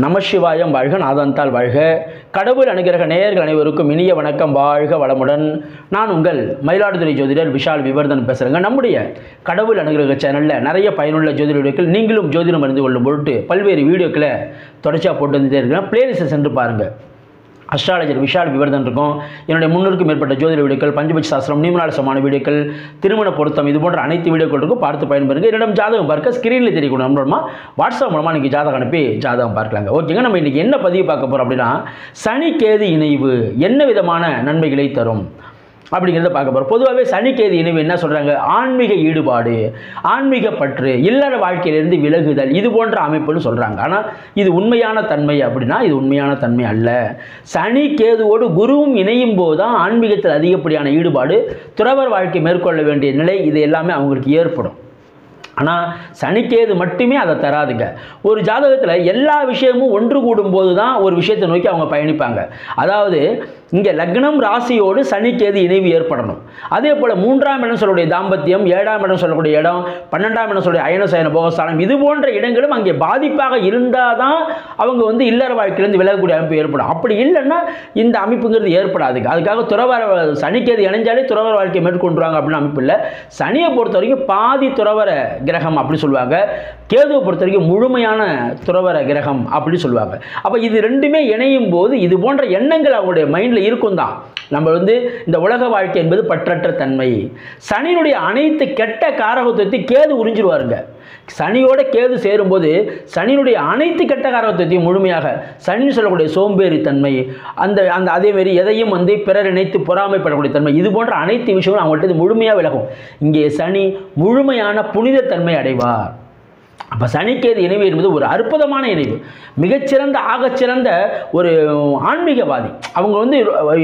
நமசிவாயம் வாழ்க நாதந்தால் வாழ்க கடவுள் அனுகிரக நேயர்கள் அனைவருக்கும் இனிய வணக்கம் வாழ்க வளமுடன் நான் உங்கள் மயிலாடுதுறை ஜோதிடர் விஷால் விவர்தன் பேசுகிறேங்க நம்முடைய கடவுள் அனுகிரக சேனலில் நிறைய பயனுள்ள ஜோதிட வீடியோக்கள் நீங்களும் ஜோதிடம் அறிந்து கொள்ளும் பொருட்டு பல்வேறு வீடியோக்களை தொடர்ச்சியாக போட்டு வந்துட்டே இருக்கிறேன் பிளேலிஸ்ட்டை சென்று பாருங்கள் அஸ்ட்ராலஜர் விஷால் விவர்தன் இருக்கும் என்னுடைய முன்னூறுக்கும் மேற்பட்ட ஜோதிட வீடியோக்கள் பஞ்சபட்ச சாஸ்திரம் நியமனால சமான வீடியோக்கள் திருமண பொருத்தம் இது போன்ற அனைத்து வீடியோக்கள் இருக்கும் பார்த்து பயன்பெறுங்க என்னிடம் ஜாதகம் பார்க்க ஸ்க்ரீனில் தெரியக்கூடிய நம்பர் மூலமாக வாட்ஸ்அப் மூலமாக நீங்கள் ஜாதகம் அனுப்பி ஜாதகம் பார்க்கலாங்க ஓகேங்க நம்ம இன்றைக்கி என்ன பதிவு பார்க்க போகிறோம் அப்படின்னா சனி கேது இணைவு என்ன விதமான நன்மைகளை தரும் அப்படிங்கிறத பார்க்க போகிறோம் பொதுவாகவே சனிக்கேது இணைவு என்ன சொல்கிறாங்க ஆன்மீக ஈடுபாடு ஆன்மீக பற்று இல்லற வாழ்க்கையிலிருந்து விலகுதல் இது போன்ற அமைப்புன்னு சொல்கிறாங்க ஆனால் இது உண்மையான தன்மை அப்படின்னா இது உண்மையான தன்மை அல்ல சனி கேதுவோடு குருவும் இணையும் போது தான் ஆன்மீகத்தில் அதிகப்படியான ஈடுபாடு துறவர் வாழ்க்கை மேற்கொள்ள வேண்டிய நிலை இது எல்லாமே அவங்களுக்கு ஏற்படும் ஆனால் சனிக்கேது மட்டுமே அதை தராதுங்க ஒரு ஜாதகத்தில் எல்லா விஷயமும் ஒன்று கூடும்போது தான் ஒரு விஷயத்தை நோக்கி அவங்க பயணிப்பாங்க அதாவது இங்கே லக்னம் ராசியோடு சனிக்கேது இணைவு ஏற்படணும் அதே போல் மூன்றாம் இடம் சொல்லக்கூடிய தாம்பத்தியம் ஏழாம் இடம் சொல்லக்கூடிய இடம் பன்னெண்டாம் இடம் சொல்லக்கூடிய அயனசயன போகஸ்தானம் இது போன்ற இடங்களும் அங்கே பாதிப்பாக இருந்தால் தான் அவங்க வந்து இல்லற வாழ்க்கையிலேருந்து விலகக்கூடிய அமைப்பு ஏற்படும் அப்படி இல்லைன்னா இந்த அமைப்புங்கிறது ஏற்படாதுங்க அதுக்காக துறவர சனிக்கேது இணைஞ்சாலே துறவர வாழ்க்கையை மேற்கொண்டுருவாங்க அப்படின்னு அமைப்பு இல்லை சனியை பொறுத்த வரைக்கும் பாதி துறவர கிரகம் அப்படி சொல்லுவாங்க கேதுவை பொறுத்த வரைக்கும் முழுமையான துறவர கிரகம் அப்படி சொல்லுவாங்க அப்போ இது ரெண்டுமே இணையும் போது இது போன்ற எண்ணங்கள் அவங்களுடைய மைண்டில் இருக்கும் தான் நம்ம வந்து இந்த உலக வாழ்க்கை என்பது பற்றற்ற தன்மை சனியினுடைய அனைத்து கெட்ட காரகத்துவத்தை கேது உறிஞ்சிருவாருங்க சனியோட கேது சேரும்போது சனியினுடைய அனைத்து கெட்ட காரகத்துவத்தையும் முழுமையாக சனி சொல்லக்கூடிய சோம்பேறித்தன்மை அந்த அந்த அதேமாரி எதையும் வந்து பிறர் இணைத்து பொறாமைப்படக்கூடிய தன்மை இது போன்ற அனைத்து விஷயங்களும் அவங்கள்ட்ட இது முழுமையாக விலகும் இங்கே சனி முழுமையான புனிதத்தன்மை அடைவார் அப்போ சனிக்கேது இணைவு என்பது ஒரு அற்புதமான இணைவு மிகச்சிறந்த ஆகச்சிறந்த ஒரு ஆன்மீகவாதி அவங்க வந்து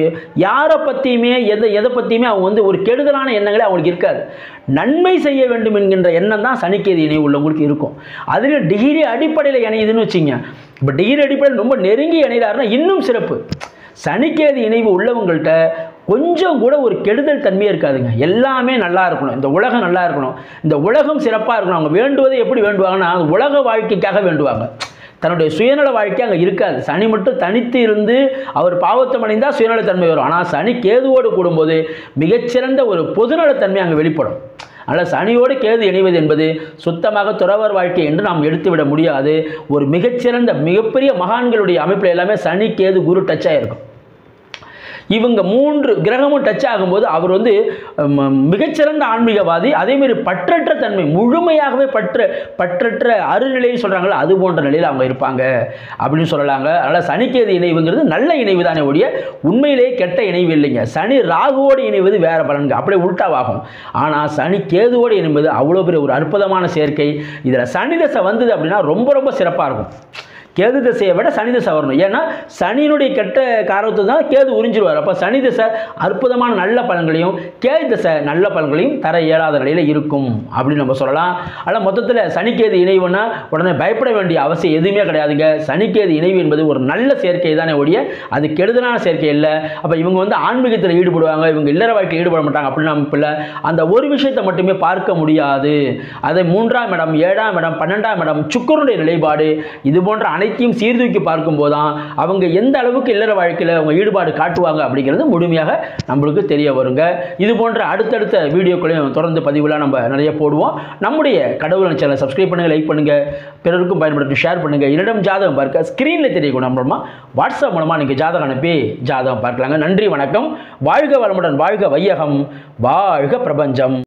யாரை பற்றியுமே எதை எதை பற்றியுமே அவங்க வந்து ஒரு கெடுதலான எண்ணங்களே அவங்களுக்கு இருக்காது நன்மை செய்ய வேண்டும் என்கின்ற எண்ணம் தான் சனிக்கேது இணைவு உள்ளவங்களுக்கு இருக்கும் அதில் டிகிரி அடிப்படையில் இணையுதுன்னு வச்சுங்க இப்போ டிகிரி அடிப்படையில் ரொம்ப நெருங்கி இணைகிறாருன்னா இன்னும் சிறப்பு சனிக்கேது இணைவு உள்ளவங்கள்ட்ட கொஞ்சம் கூட ஒரு கெடுதல் தன்மையே இருக்காதுங்க எல்லாமே நல்லா இருக்கணும் இந்த உலகம் நல்லா இருக்கணும் இந்த உலகம் சிறப்பாக இருக்கணும் அவங்க வேண்டுவதை எப்படி வேண்டுவாங்கன்னா உலக வாழ்க்கைக்காக வேண்டுவாங்க தன்னுடைய சுயநல வாழ்க்கை அங்கே இருக்காது சனி மட்டும் தனித்து இருந்து அவர் பாவத்தம் அடைந்தால் சுயநலத்தன்மை வரும் ஆனால் சனி கேதுவோடு கூடும்போது மிகச்சிறந்த ஒரு பொதுநலத்தன்மை அங்கே வெளிப்படும் அதனால் சனியோடு கேது இணைவது என்பது சுத்தமாக துறவர் வாழ்க்கை என்று நாம் எடுத்துவிட முடியாது ஒரு மிகச்சிறந்த மிகப்பெரிய மகான்களுடைய அமைப்பில் எல்லாமே சனி கேது குரு டச்சாக இருக்கும் இவங்க மூன்று கிரகமும் டச் ஆகும்போது அவர் வந்து மிகச்சிறந்த ஆன்மீகவாதி அதேமாரி பற்றற்ற தன்மை முழுமையாகவே பற்ற பற்றற்ற அருநிலைன்னு சொல்கிறாங்களோ அது போன்ற நிலையில் அவங்க இருப்பாங்க அப்படின்னு சொல்லலாங்க அதனால் சனிக்கேது இணைவுங்கிறது நல்ல இணைவு தானே ஒழிய உண்மையிலேயே கெட்ட இணைவு இல்லைங்க சனி ராகுவோடு இணைவது வேற பலன்கள் அப்படியே உள்டாவாகும் ஆனால் சனி கேதுவோடு இணைவது அவ்வளோ பெரிய ஒரு அற்புதமான சேர்க்கை இதில் சனி தசை வந்தது அப்படின்னா ரொம்ப ரொம்ப சிறப்பாக இருக்கும் கேது திசையை விட சனி திசை வரணும் ஏன்னா சனியினுடைய கெட்ட காரத்தை தான் கேது உறிஞ்சிருவார் அப்போ சனி திசை அற்புதமான நல்ல பலன்களையும் கேது திசை நல்ல பலன்களையும் தர இயலாத நிலையில் இருக்கும் அப்படின்னு நம்ம சொல்லலாம் ஆனால் மொத்தத்தில் சனிக்கேது இணைவுன்னா உடனே பயப்பட வேண்டிய அவசியம் எதுவுமே கிடையாதுங்க சனிக்கேது இணைவு என்பது ஒரு நல்ல சேர்க்கை தானே ஒழிய அது கெடுதலான சேர்க்கை இல்லை அப்போ இவங்க வந்து ஆன்மீகத்தில் ஈடுபடுவாங்க இவங்க இல்லற வாழ்க்கையில் ஈடுபட மாட்டாங்க அப்படின்னு நம்ம இல்லை அந்த ஒரு விஷயத்தை மட்டுமே பார்க்க முடியாது அதை மூன்றாம் இடம் ஏழாம் இடம் பன்னெண்டாம் இடம் சுக்கரனுடைய நிலைப்பாடு இது போன்ற அனைத்து அனைத்தையும் சீர்தூக்கி பார்க்கும்போது தான் அவங்க எந்த அளவுக்கு இல்லற வாழ்க்கையில் அவங்க ஈடுபாடு காட்டுவாங்க அப்படிங்கிறது முழுமையாக நம்மளுக்கு தெரிய வருங்க இது போன்ற அடுத்தடுத்த வீடியோக்களையும் தொடர்ந்து பதிவுலாம் நம்ம நிறைய போடுவோம் நம்முடைய கடவுள் சேனலை சப்ஸ்கிரைப் பண்ணுங்கள் லைக் பண்ணுங்கள் பிறருக்கும் பயன்படுத்தி ஷேர் பண்ணுங்கள் என்னிடம் ஜாதகம் பார்க்க ஸ்க்ரீனில் தெரியக்கூடிய மூலமாக வாட்ஸ்அப் மூலமாக நீங்கள் ஜாதகம் அனுப்பி ஜாதகம் பார்க்கலாங்க நன்றி வணக்கம் வாழ்க வளமுடன் வாழ்க வையகம் வாழ்க பிரபஞ்சம்